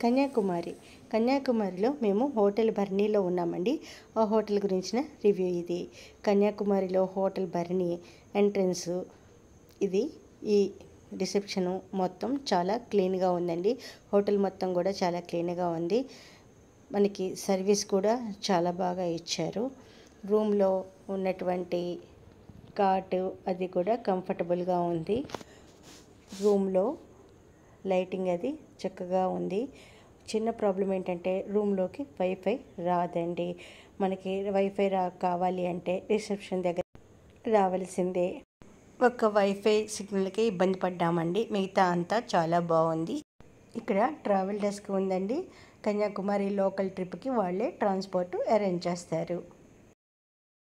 కన్యాకుమారి కన్యాకుమారిలో మేము హోటల్ భరణిలో ఉన్నామండి ఆ హోటల్ గురించిన రివ్యూ ఇది కన్యాకుమారిలో హోటల్ భరణి ఎంట్రన్స్ ఇది ఈ రిసెప్షను మొత్తం చాలా క్లీన్గా ఉందండి హోటల్ మొత్తం కూడా చాలా క్లీన్గా ఉంది మనకి సర్వీస్ కూడా చాలా బాగా ఇచ్చారు రూమ్లో ఉన్నటువంటి కాట్ అది కూడా కంఫర్టబుల్గా ఉంది రూమ్లో లైటింగ్ అది చక్కగా ఉంది చిన్న ప్రాబ్లం ఏంటంటే రూమ్లోకి వైఫై రాదండి మనకి వైఫై రా కావాలి అంటే రిసెప్షన్ దగ్గర రావాల్సిందే ఒక్క వైఫై సిగ్నల్కి ఇబ్బంది పడ్డామండి మిగతా అంతా చాలా బాగుంది ఇక్కడ ట్రావెల్ డెస్క్ ఉందండి కన్యాకుమారి లోకల్ ట్రిప్కి వాళ్ళే ట్రాన్స్పోర్ట్ అరేంజ్ చేస్తారు